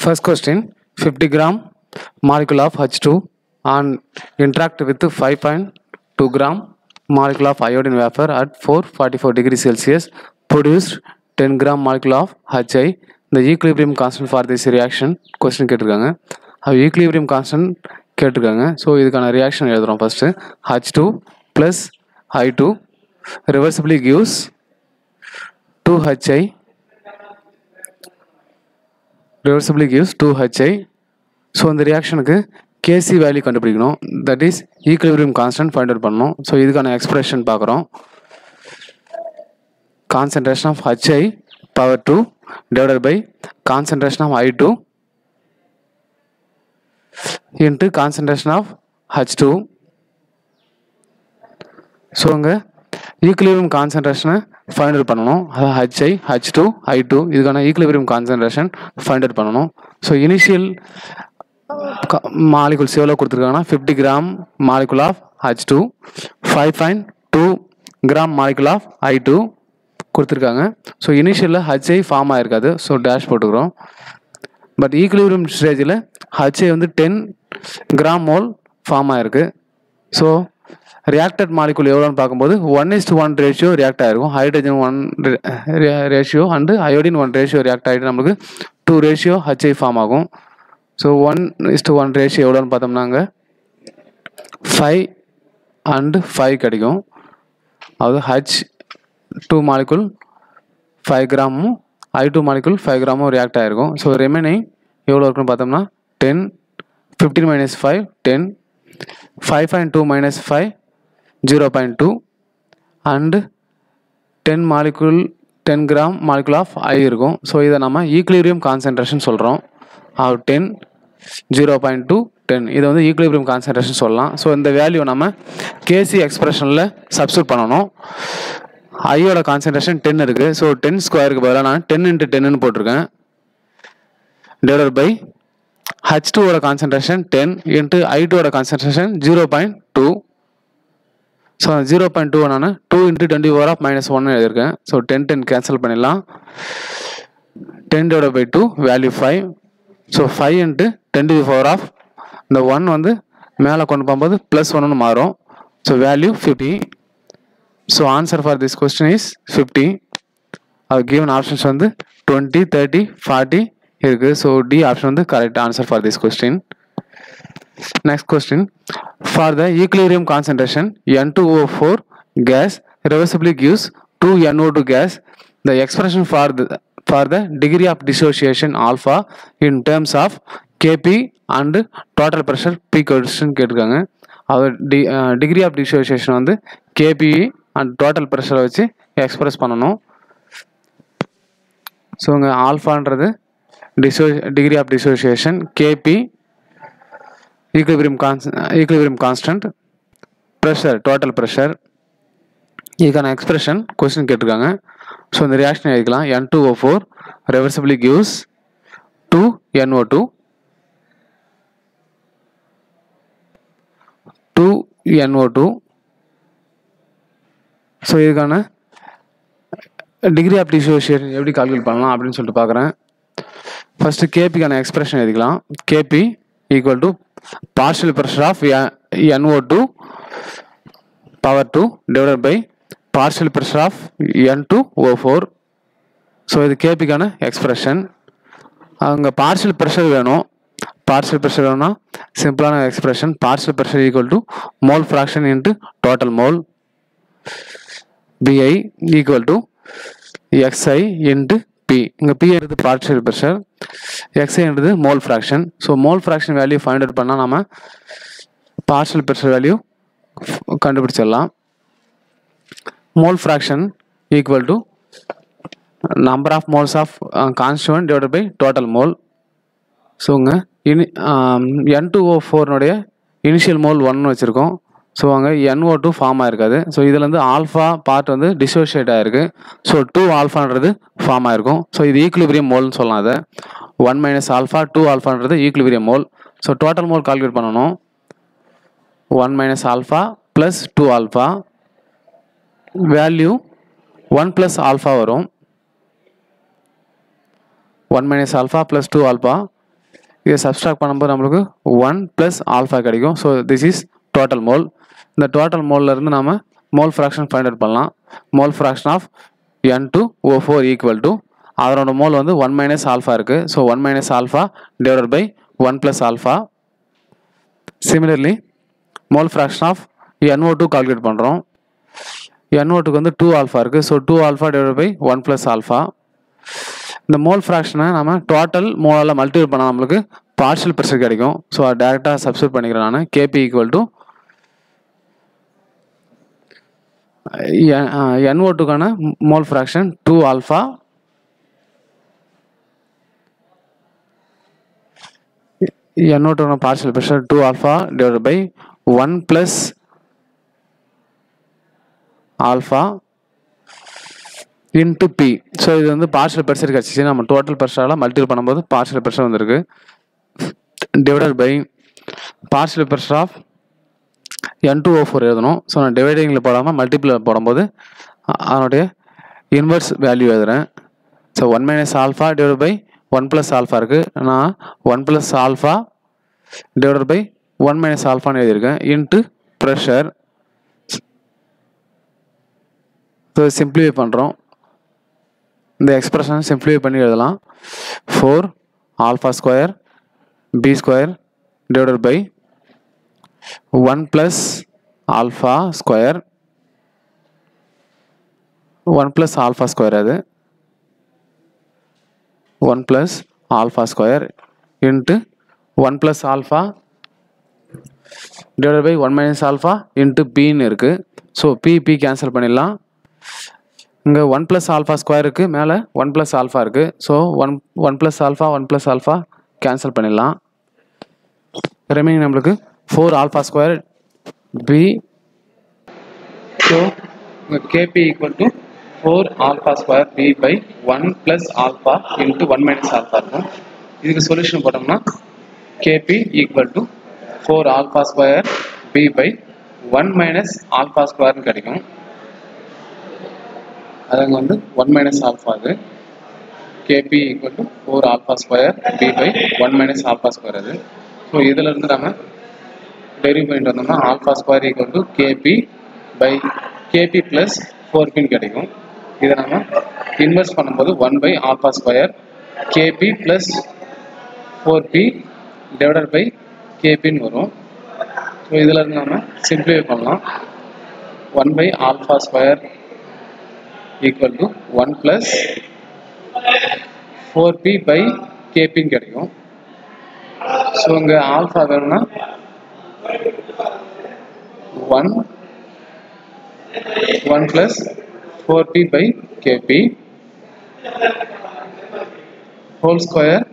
First question 50 gram molecule of H2 and interact with 5.2 gram molecule of iodine vapor at 444 degrees Celsius produced 10 gram molecule of HI. The equilibrium constant for this reaction question கேட்டிருக்காங்க அது equilibrium constant கேட்டிருக்காங்க so இதுக்கான reaction எழுதுகிறோம் first H two plus I two reversibly gives two HI reversibly gives two HI so இந்த ரியாக்ஷனுக்கு KC value கண்டுபிடிக்கணும் that is equilibrium constant find out பண்ணணும் so இதுக்கான எக்ஸ்பிரஷன் பார்க்குறோம் concentration of HI power two divided by concentration of I two into concentration of H two so அங்கே equilibrium கான்சன்ட்ரேஷனை find out பண்ணணும் அதாவது HI H two I two இதுக்கான equilibrium concentration find out பண்ணணும் so initial molecules எவ்வளோ கொடுத்துருக்காங்கன்னா fifty gram molecule of H two five point two gram molecule of I two கொடுத்துருக்காங்க so இனிஷியலில் ஹச்ஐ ஃபார்ம் ஆயிருக்காது so dash போட்டுக்கிறோம் but equilibrium ஸ்டேஜில் HI வந்து டென் கிராம் மோல் ஃபார்ம் ஆயிருக்கு ஸோ ரியாக்டட் மாலிகுல் எவ்வளோன்னு பார்க்கும்போது one is to one ratio react ஆகிருக்கும் hydrogen one ratio and iodine one ratio react ஆகிட்டு நம்மளுக்கு டூ ரேஷியோ ஹச்ஐ ஃபார்ம் ஆகும் so one is to one ratio எவ்வளோன்னு பார்த்தோம்னாங்க ஃபைவ் அண்டு ஃபைவ் கிடைக்கும் அதாவது ஹச் டூ மாலிகுல் ஃபைவ் கிராமும் ஐ டூ மாலிகுல் ஃபைவ் கிராமும் ரியாக்ட் ஆகிருக்கும் ஸோ ரிமைனிங் எவ்வளோ இருக்குன்னு பார்த்தோம்னா ten fifteen minus five ten five point two minus five zero point two and ten molecule ten gram molecule of I இருக்கும் so இதை நம்ம equilibrium concentration சொல்கிறோம் of ten zero point two ten இதை வந்து equilibrium concentration சொல்லலாம் so இந்த value நம்ம கேசி எக்ஸ்பிரஷனில் சப்ஸ்டியூட் பண்ணணும் ஐயோட கான்சன்ட்ரேஷன் டென் இருக்குது ஸோ டென் ஸ்கொயருக்கு பதிலாக நான் டென் இன்ட்டு டென்னு போட்டிருக்கேன் டிவைடட் பை ஹச் டூவோட கான்சன்ட்ரேஷன் டென் இன்ட்டு ஐ டூவோட concentration zero point two so zero point two நான் two into twenty four of minus one எழுதியிருக்கேன் ஸோ டென் டென் கேன்சல் பண்ணிடலாம் ten divide by two value five so five into twenty four of இந்த one வந்து மேலே கொண்டு போகும்போது plus ஒன்னு மாறும் so value fifty so answer for this question is fifty அது கிவன் ஆப்ஷன்ஸ் வந்து டுவெண்ட்டி தேர்ட்டி ஃபார்ட்டி இருக்குது ஸோ டி ஆப்ஷன் வந்து correct answer for this question Next question. For the equilibrium concentration, N2O4 gas reversibly gives 2NO2 gas. The expression for the for the degree of dissociation alpha in terms of Kp and total pressure P question கேட்டிருக்காங்க அவர் the degree of dissociation வந்து KP and total ப்ரெஷரை வச்சு express பண்ணணும் so இங்கே ஆல்ஃபான்றது disso degree of dissociation KP equilibrium constant equilibrium constant pressure total pressure இதுக்கான expression question கேட்டிருக்காங்க ஸோ இந்த ரியாக்ஷன் எழுதிக்கலாம் N two O four reversibly gives two NO two two NO two so இதுக்கான degree of dissociation எப்படி calculate பண்ணலாம் அப்படின்னு சொல்லிட்டு பார்க்குறேன் ஃபஸ்ட்டு கேபிக்கான எக்ஸ்பிரஷன் எழுதிக்கலாம் KP equal to partial pressure of NO2 power 2 divided by partial pressure of N2O4 so இது கேபிக்கான எக்ஸ்பிரஷன் அங்கே பார்ஷியல் ப்ரெஷர் வேணும் பார்ஷியல் ப்ரெஷர் வேணும்னா சிம்பிளான expression partial pressure equal to mole fraction into total mole PI equal to XI into P இங்கே P என்றது partial pressure எக்ஸ்ஐன்றது mole fraction so mole fraction value find out பண்ணால் நம்ம partial pressure value கண்டுபிடிச்சிடலாம் mole fraction equal to number of moles of constituent divide by total mole ஸோங்க இனி N two ஓ ஃபோர்னுடைய initial mole ஒன்னு வச்சுருக்கோம் so அங்கே NO two form ஆயிருக்காது so இதுலேருந்து ஆல்ஃபா பார்ட் வந்து டிசோஷியேட் ஆயிருக்கு ஸோ டூ ஆல்ஃபான்றது ஃபார்ம் ஆயிருக்கும் ஸோ இது ஈக்குலிபிரியம் மோல்னு சொல்லலாம் அதை ஒன் மைனஸ் ஆல்ஃபா டூ ஆல்ஃபான்றது equilibrium mole so total mole calculate பண்ணணும் one minus alpha plus two alpha value one plus alpha வரும் one minus alpha plus two alpha இதை சப்ஸ்ட்ராக்ட் பண்ணும்போது நம்மளுக்கு ஒன் ப்ளஸ் ஆல்ஃபா கிடைக்கும் so this is total mole இந்த total மோல்லேருந்து நாம் mole fraction find out பண்ணலாம் mole fraction of N two O four equal to அதனோட மோல் வந்து ஒன் மைனஸ் ஆல்ஃபா இருக்குது so one minus alpha divided by one plus alpha similarly mole fraction of NO two calculate பண்ணுறோம் NO டூக்கு வந்து two alpha இருக்குது so two alpha divide by one plus alpha இந்த mole ஃப்ராக்ஷனை நம்ம total மோலால் multiple பண்ணால் நம்மளுக்கு பார்ஷியல் ப்ரெஷர் கிடைக்கும் ஸோ அதை டேரெக்டாக சப்ஸ்டியூட் பண்ணிக்கிறேன் நான் கேபி ஈக்குவல் டு என்ஓ டூக்கான mole fraction two alpha NO டூக்கான partial pressure two alpha divide by one plus alpha into P so இது வந்து பார்ஷியல் ப்ரெஷர் கிடச்சிச்சு நம்ம டோட்டல் ப்ரெஷரால் மல்டிபிள் பண்ணும்போது பார்ஷியல் ப்ரெஷர் வந்திருக்கு divided by partial pressure of N two O four எழுதணும் so நான் டிவைடிங்கில் போடாமல் மல்டிபிளில் போடும்போது அ- அதனுடைய இன்வெர்ஸ் வேல்யூ எழுதுறேன் so one minus alpha divide by one plus alpha இருக்குது நான் one plus alpha divide by one minus ஆல்ஃபான்னு எழுதியிருக்கேன் இன்ட்டு ப்ரெஷர் ஸோ சிம்ப்ளிஃபை பண்ணுறோம் இந்த எக்ஸ்பிரஷன் சிம்ப்ளிஃபை பண்ணி எழுதலாம் four alpha square P square divided by one plus alpha square one plus alpha square அது one plus alpha square into one plus alpha divide by one minus alpha into பின்னு இருக்குது so B B cancel பண்ணிடலாம் இங்கே one plus alpha ஸ்கொயருக்கு மேலே one plus alpha இருக்குது so one one plus alpha one plus alpha cancel பண்ணிடலாம் remaining நம்மளுக்கு four alpha square P so KP equal to four alpha square P by one plus alpha into one minus alpha இருக்கும் இதுக்கு solution போட்டோம்னா KP equal to four alpha square P by one minus alpha ஸ்கொயர்னு கிடைக்கும் அது அங்கே வந்து one minus alpha அது KP equal to four alpha square P by one minus alpha square அது ஸோ இதில் இருந்து நம்ம டெரிவ் பண்ணிட்டு வந்தோம்னா alpha square equal to KP by KP plus four பின் கிடைக்கும் இதை நம்ம இன்வெஸ்ட் பண்ணும்போது one by alpha square KP plus four P divided by கேபின்னு வரும் ஸோ இதில் இருந்து நம்ம சிம்ப்ளிஃபை பண்ணலாம் one by alpha square equal to one plus four P by கேபின்னு கிடைக்கும் ஸோ இங்கே ஆல்ஃபா வேணும்னா one one plus four P by KP whole square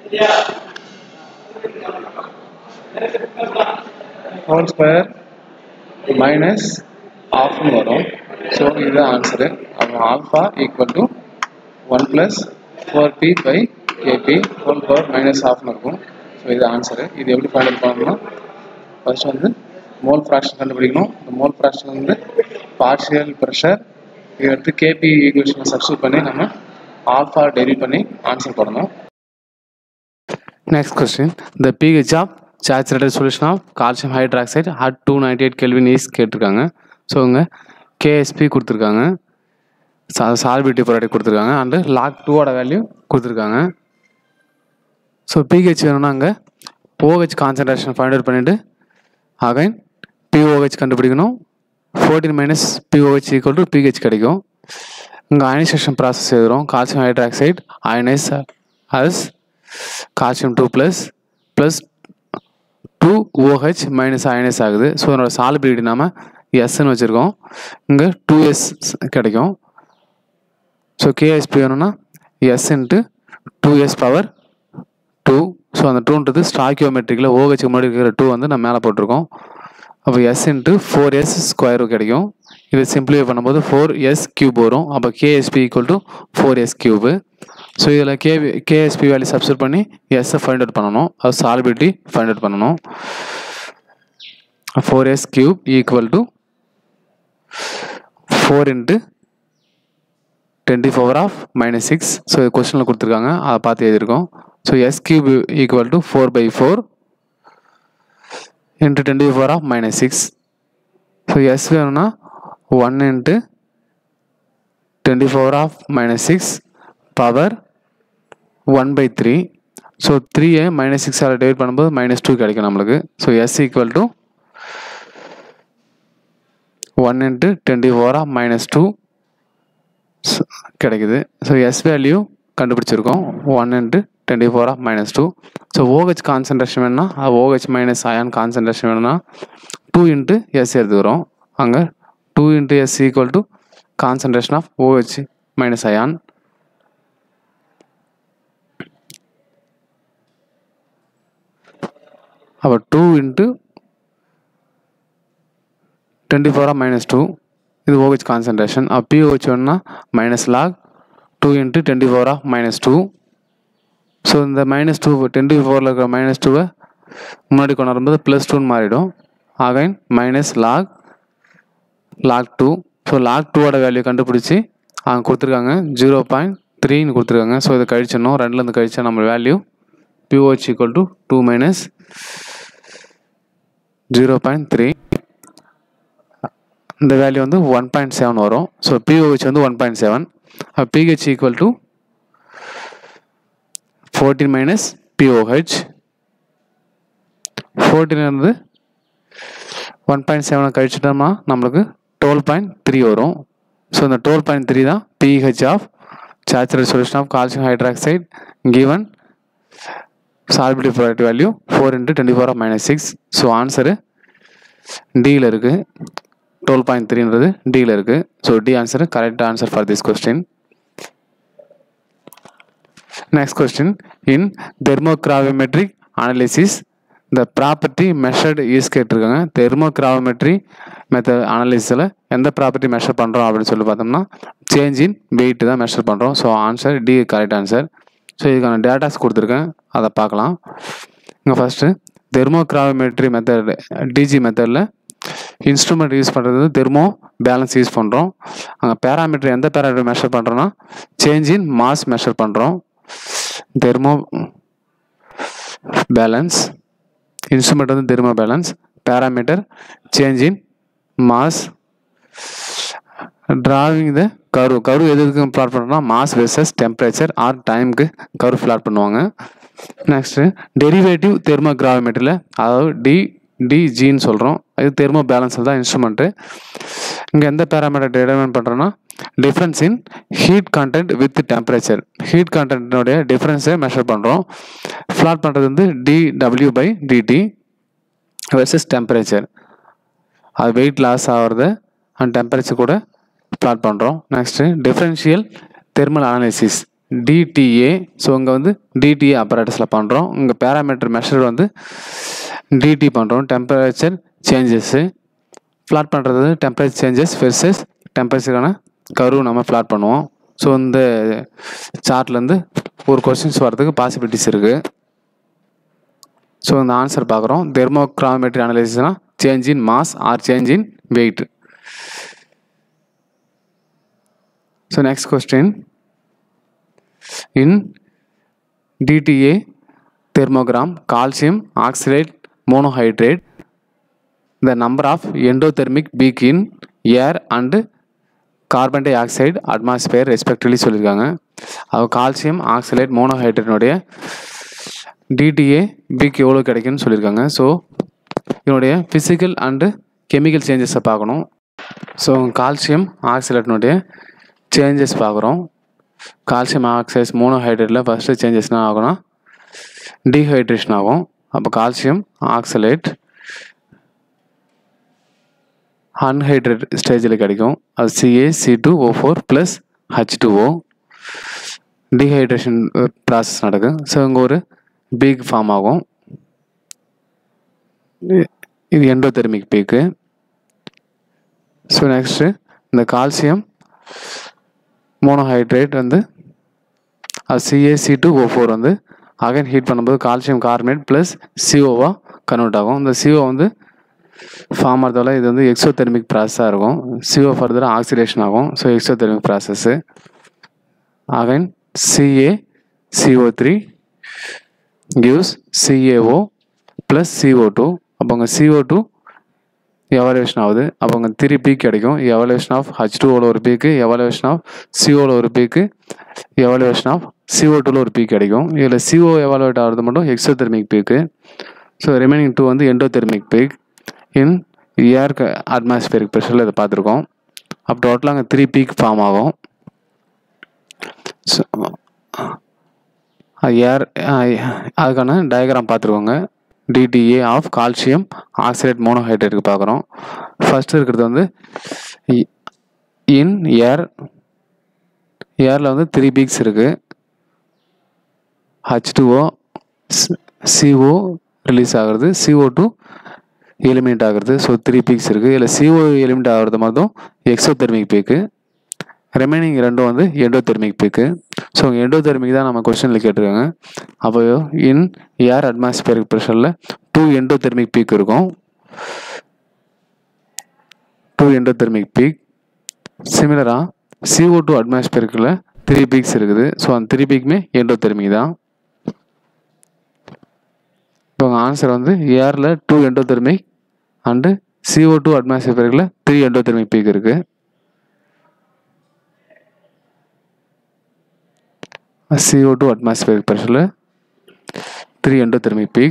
whole square minus ஆஃப்னு வரும் ஸோ இதுதான் ஆன்சரு அப்போ alpha equal to one plus four P by KP whole power minus ஆஃப்னு இருக்கும் ஸோ இது ஆன்சரு இது எப்படி ஃபைண்ட் அவுட் பண்ணணும்னா ஃபர்ஸ்ட் வந்து மோல் ஃப்ராக்ஷன் கண்டுபிடிக்கணும் இந்த மோல் ஃப்ராக்ஷன் வந்து பார்ஷியல் ப்ரெஷர் இதை எடுத்து கேபி ஈக்குவேஷனை சப்ஸ்டியூட் பண்ணி நம்ம ஆல்ஃபா டெரிவ் பண்ணி ஆன்சர் பண்ணணும் next question the pH of saturated solution of calcium hydroxide at two ninety eight kelvin is கேட்டிருக்காங்க ஸோ இங்கே கேஎஸ்பி கொடுத்துருக்காங்க சால்பிலிட்டி ப்ராடக்ட் கொடுத்துருக்காங்க அண்டு லாக் டூவோட வேல்யூ கொடுத்துருக்காங்க ஸோ பிஹெச் வேணும்னா அங்கே ஓஹெச் கான்சன்ட்ரேஷன் ஃபைண்ட் அவுட் பண்ணிவிட்டு அகைன் பிஓஹெச் கண்டுபிடிக்கணும் fourteen minus pOH equal to pH கிடைக்கும் இங்கே அயனைசேஷன் ப்ராசஸ் எழுதுகிறோம் calcium hydroxide ionise as calcium two plus plus two OH minus ionise ஆகுது ஸோ அதனோட சாலிபிலிட்டி நாம எஸ்ன்னு வச்சுருக்கோம் இங்கே டூ எஸ் கிடைக்கும் ஸோ கேஎஸ்பி வேணும்னா S into two S power two so அந்த டூன்றது ஸ்டாக்கியோமெட்ரிக்கில் ஓஹெச்சுக்கு முன்னாடி இருக்கிற டூ வந்து நம்ம மேலே போட்டிருக்கோம் அப்போ S into four S square கிடைக்கும் இதை சிம்பிளிஃபை பண்ணும்போது ஃபோர் எஸ் கியூப் வரும் அப்போ KSP equal to four S cube so இதில் கே கேஎஸ்பி வேல்யூ சப்ஸ்டியூட் பண்ணி எஸ்ஸை ஃபைண்ட் அவுட் பண்ணணும் அது சால்பிலிட்டி ஃபைண்ட் அவுட் பண்ணணும் four S cube equal to four into twenty four of minus six so இது கொஸ்டினில் கொடுத்துருக்காங்க அதை பார்த்து எழுதியிருக்கோம் so S cube equal to four by four into twenty four of minus six so S வேணும்னா one into twenty four of minus six power one by three so த்ரீயை minus சிக்ஸால் divide பண்ணும்போது மைனஸ் டூ கிடைக்கும் நம்மளுக்கு so S equal to one into twenty four of minus two கிடைக்குது S value வேல்யூ கண்டுபிடிச்சிருக்கோம் one into twenty four of minus two so OH concentration வேணும்னா OH minus ion concentration வேணும்னா two into S எடுத்துக்கிறோம் அங்கே two into S equal to concentration of OH minus ion அப்போ two into twenty four of minus two இது OH concentration அப்போ pOH வேணும்னா minus lock two into twenty four of minus two so இந்த minus two twenty ஃபோரில் இருக்கிற minus டூவை முன்னாடி கொண்டு வரும்போது ப்ளஸ் டூன்னு மாறிடும் again minus log log two so log டூவோட வேல்யூ கண்டுபிடிச்சி அவங்க கொடுத்துருக்காங்க ஜீரோ பாயிண்ட் த்ரீன்னு கொடுத்துருக்காங்க ஸோ இதை கழிச்சிடணும் ரெண்டுலேருந்து கழிச்சா நம்ம value pOH equal to two minus zero point three இந்த வேல்யூ வந்து ஒன் பாயிண்ட் செவன் வரும் ஸோ பிஓஹெச் வந்து one point seven pH equal to fourteen minus pOH ஃபோர்டீன்லேருந்து ஒன் பாயிண்ட் செவனை கழிச்சிட்டோம்னா நம்மளுக்கு டுவெல் பாயிண்ட் த்ரீ வரும் ஸோ இந்த டுவெல் பாயிண்ட் த்ரீ தான் pH of saturated solution of calcium hydroxide given solubility product value four into twenty four of minus six so answer டியில் இருக்குது twelve point த்ரீன்றது டியில் இருக்குது so D answer correct answer for this question next question in thermogravimetric analysis இந்த property measured use கேட்டிருக்காங்க thermogravimetry method அனாலிசிஸில் எந்த property measure பண்ணுறோம் அப்படின்னு சொல்லி பார்த்தோம்னா சேஞ்ச் இன் வெயிட் தான் மெஷர் பண்ணுறோம் so answer D correct answer so இதுக்கான டேட்டாஸ் கொடுத்துருக்கேன் அதை பார்க்கலாம் இங்கே ஃபஸ்ட்டு தெர்மோகிராவிமெட்ரி மெத்தட் டிஜி மெத்தடில் இன்ஸ்ட்ருமெண்ட் யூஸ் பண்ணுறது தெர்மோ பேலன்ஸ் யூஸ் பண்ணுறோம் அங்கே பேராமீட்டர் எந்த பேராமீட்டர் மெஷர் பண்ணுறோன்னா சேஞ்ச் இன் மாஸ் மெஷர் பண்ணுறோம் தெர்மோ பேலன்ஸ் இன்ஸ்ட்ருமெண்ட் வந்து thermo balance parameter change in mass drawing the curve curve எது எதுக்கு பிளாட் பண்ணுறோம்னா மாஸ் வெர்சஸ் டெம்பரேச்சர் ஆர் டைமுக்கு கரு பிளாட் பண்ணுவாங்க நெக்ஸ்ட்டு டெரிவேட்டிவ் தெர்மோகிராவிமெட்ரியில் அதாவது டி டிஜின்னு சொல்கிறோம் இது தெர்மோ பேலன்ஸில் தான் இன்ஸ்ட்ருமெண்ட்டு இங்கே எந்த பேராமீட்டர் டிடர்மைன் பண்ணுறோன்னா difference in heat content with temperature heat கண்டென்ட்னுடைய டிஃப்ரென்ஸை மெஷர் பண்ணுறோம் ஃப்ளாட் பண்ணுறது வந்து D W by DT versus temperature அது வெயிட் லாஸ் ஆகிறது அண்ட் டெம்பரேச்சர் கூட பிளாட் பண்ணுறோம் next differential thermal analysis DTA so இங்கே வந்து டிடிஏ அப்பரேட்டஸில் பண்ணுறோம் இங்கே பேராமீட்டர் மெஷர் வந்து டிடி பண்ணுறோம் டெம்பரேச்சர் சேஞ்சஸ்ஸு ஃப்ளாட் பண்ணுறது டெம்பரேச்சர் சேஞ்சஸ் வெர்சஸ் டெம்பரேச்சருக்கான கரு நம்ம ஃப்ளாட் பண்ணுவோம் ஸோ இந்த சார்ட்லேருந்து ஒரு கொஸ்டின்ஸ் வரதுக்கு பாசிபிலிட்டிஸ் இருக்குது ஸோ இந்த ஆன்சர் பார்க்குறோம் தெர்மோக்ராமெட்ரி அனாலிசிஸ்னால் change in mass or change in weight so next question in DTA thermogram calcium oxalate monohydrate the number of endothermic peak in air and carbon dioxide atmosphere respectively சொல்லியிருக்காங்க அது calcium oxalate மோனோஹைட்ரேட்னுடைய DTA peak எவ்வளோ கிடைக்குன்னு சொல்லியிருக்காங்க so இதனுடைய physical and chemical சேஞ்சஸை பார்க்கணும் so calcium ஆக்சலேட்னுடைய சேஞ்சஸ் பார்க்குறோம் கால்சியம் ஆக்சைட்ஸ் மோனோஹைட்ரேட்டில் ஃபஸ்ட்டு சேஞ்சஸ்னால் ஆகும்னா டீஹைட்ரேஷன் ஆகும் அப்போ கால்சியம் ஆக்சலேட் அன்ஹைட்ரேட் ஸ்டேஜில் கிடைக்கும் அது CA C two O four plus H two O dehydration process நடக்கும் ஸோ இங்கே ஒரு பீக் ஃபார்ம் ஆகும் இது எண்டோதெர்மிக் பீக்கு ஸோ நெக்ஸ்ட்டு இந்த கால்சியம் மோனோஹைட்ரேட் வந்து அது சிஏசி டூ ஓ ஃபோர் வந்து அகைன் ஹீட் பண்ணும்போது கால்சியம் கார்பனேட் ப்ளஸ் சிஓவாக கன்வெர்ட் ஆகும் இந்த சிஓ வந்து ஃபார்ம் ஆகிறதால இது வந்து எக்ஸோதெர்மிக் ப்ராசஸாக இருக்கும் சிஓ ஃபர்தராக ஆக்சிடேஷன் ஆகும் so exothermic process again CA CO three gives CaO plus CO2 அப்போ அங்கே CO2 எவாலுவேஷன் ஆகுது அப்போ அங்கே த்ரீ பீக் கிடைக்கும் எவாலுவேஷன் ஆஃப் ஹச் டூவில் ஒரு பீக்கு எவாலுவேஷன் ஆஃப் சிஓவில் ஒரு பீக்கு எவாலுவேஷன் ஆஃப் சிஓ டூவில் ஒரு பீக் கிடைக்கும் இதில் சிஓ எவாலுவேட் ஆகிறது மட்டும் exothermic peak so remaining two வந்து endothermic peak in air atmospheric ப்ரெஷரில் இதை பார்த்துருக்கோம் அப்போ டோட்டலாக அங்கே த்ரீ பீக் ஃபார்ம் ஆகும் ஸோ ஏர் அதுக்கான டயக்ராம் பார்த்துருக்கோங்க டிடிஏ ஆஃப் கால்சியம் ஆக்சைடு மோனோஹைட்ரேட்டுக்கு பார்க்குறோம் ஃபர்ஸ்ட் இருக்கிறது வந்து இன் ஏர் ஏரில் வந்து த்ரீ பீக்ஸ் இருக்குது ஹச் டூஓ சிஓ ரிலீஸ் ஆகுறது சிஓ டூ எலிமினேட் ஆகுறது ஸோ த்ரீ பீக்ஸ் இருக்குது இதில் சிஓ எலிமினேட் ஆகிறது மட்டும் எக்ஸோ தெர்மிக் பீக்கு ரிமைனிங் ரெண்டும் வந்து endothermic peak so endothermic தான் நம்ம கொஸ்டினில் கேட்டிருக்காங்க அப்போ இன் ஏர் அட்மாஸ்பியரிக் ப்ரெஷரில் டூ எண்டோ தெர்மிக் பீக் இருக்கும் டூ எண்டோ தெர்மிக் பீக் சிமிலராக சிஓ டூ அட்மாஸ்பியருக்குள்ள த்ரீ பீக்ஸ் இருக்குது ஸோ அந்த த்ரீ பீக்குமே எண்டோ தெர்மிக் தான் இப்போ ஆன்சர் வந்து ஏரில் two endothermic and CO two அட்மாஸ்பியரில் த்ரீ எண்டோ தெர்மிக் பீக் இருக்குது CO2 atmospheric pressure, 3 endothermic peak.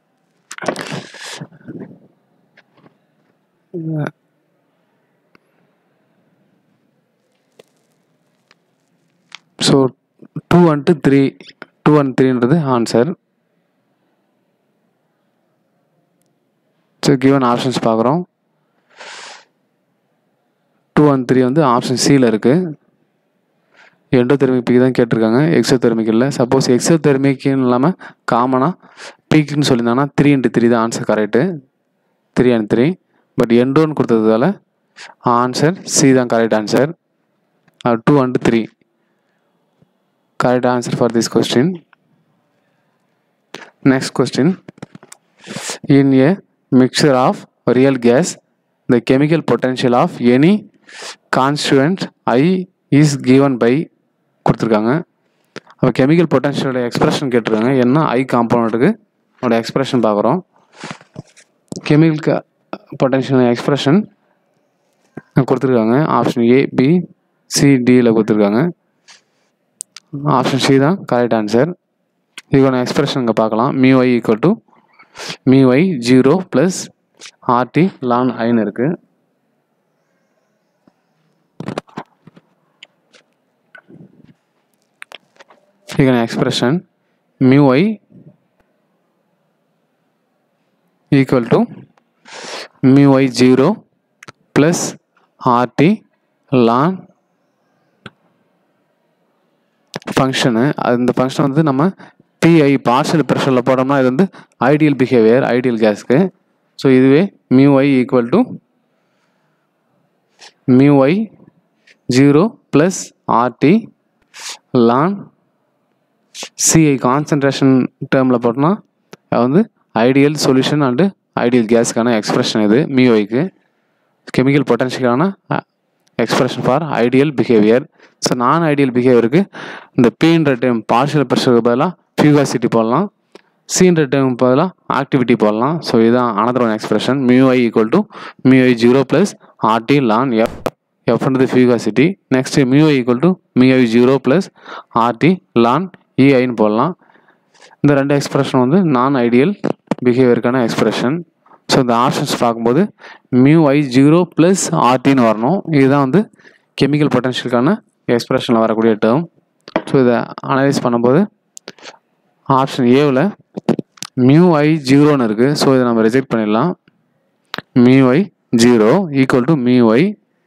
So 2 and 3, 2 and 3ன்றது ஆன்சர் ஸோ கிவன் ஆப்ஷன்ஸ் பார்க்குறோம் டூ அண்ட் த்ரீ வந்து ஆப்ஷன் சியில் இருக்குது எண்டோ தெர்மிக் பீக் தான் கேட்டிருக்காங்க எக்ஸோ தெர்மிக் இல்லை சப்போஸ் எக்ஸோ தெர்மிக்னு இல்லாமல் காமனாக பீக்குன்னு சொல்லியிருந்தாங்கன்னா த்ரீ இன்ட்டு த்ரீ தான் answer correct three and three but எண்டோன்னு கொடுத்ததால ஆன்சர் சி தான் correct answer two and three correct answer for this question next question in A mixture of real gas the chemical potential of any constituent I is given by கொடுத்துருக்காங்க அப்போ chemical பொட்டன்ஷியலோட expression கேட்டிருக்காங்க என்ன ஐ காம்பவுண்டுக்கு அதோட expression பார்க்குறோம் chemical potential expression கொடுத்துருக்காங்க option A B C டியில் கொடுத்துருக்காங்க option C தான் கரெக்ட் ஆன்சர் இதுக்கான எக்ஸ்பிரஷன் இங்கே பார்க்கலாம் mu I equal to mu I zero plus RT ln ஐன்னு இருக்குது இதுக்கான expression mu I equal to mu I zero plus RT ln ஃபங்க்ஷனு அந்த ஃபங்க்ஷன் வந்து நம்ம பிஐ பார்ஷல் ப்ரெஷரில் போட்டோம்னா இது வந்து ஐடியல் பிஹேவியர் ஐடியல் கேஸ்க்கு ஸோ இதுவே mu I equal to mu I zero plus RT ln CI concentration டேர்மில் போட்டோம்னா அது வந்து ஐடியல் சொல்யூஷன் அண்டு ஐடியல் கேஸ்க்கான எக்ஸ்பிரஷன் இது மியூஐக்கு கெமிக்கல் பொட்டன்ஷியலான expression for ideal behaviour so non ideal பிஹேவியருக்கு இந்த பின்ற டைம் பார்ஷியல் ப்ரெஷருக்கு பதிலாக ஃபியூகாசிட்டி போடலாம் சீன்ற டைம் பதிலாக ஆக்டிவிட்டி போடலாம் ஸோ இதுதான் another one expression mu I equal to mu I zero plus RT ln F எஃப்ன்றது fugacity next mu I equal to mu I zero plus RT லான் இஐன்னு போடலாம் இந்த ரெண்டு எக்ஸ்பிரஷன் வந்து நான் ஐடியல் பிஹேவியருக்கான expression so இந்த options பார்க்கும்போது mu ஐ zero plus ஆர்டின்னு வரணும் இதுதான் வந்து கெமிக்கல் பொட்டன்ஷியலுக்கான எக்ஸ்பிரஷனில் வரக்கூடிய டேர்ம் ஸோ இதை அனலைஸ் பண்ணும்போது ஆப்ஷன் ஏவில் மியூ ஐ ஜீரோன்னு இருக்குது ஸோ இதை நம்ம ரிஜெக்ட் பண்ணிடலாம் mu I zero equal to mu I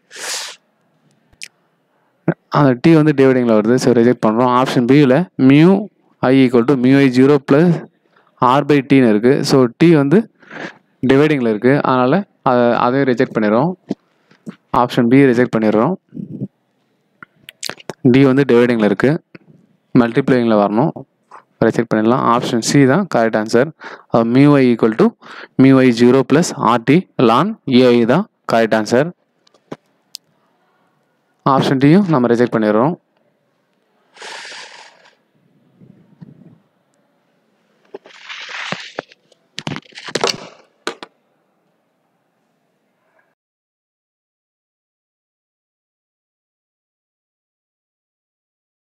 அந்த டி வந்து டிவைடிங்கில் வருது ஸோ ரிஜெக்ட் பண்ணுறோம் ஆப்ஷன் பியில் mu I equal to mu I zero plus R by டின்னு இருக்குது ஸோ டி வந்து டிவைடிங்கில் இருக்குது அதனால் அதை அதையும் ரிஜெக்ட் பண்ணிடுறோம் ஆப்ஷன் பி ரிஜெக்ட் பண்ணிடுறோம் டி வந்து டிவைடிங்கில் இருக்குது மல்டிப்ளைங்கில் வரணும் ரிஜெக்ட் பண்ணிடலாம் ஆப்ஷன் சி தான் correct answer mu I equal to mu I zero plus RT ln AI தான் கரெக்ட் ஆன்சர் ஆப்ஷன் டியும் நம்ம ரிஜெக்ட் பண்ணிடுறோம்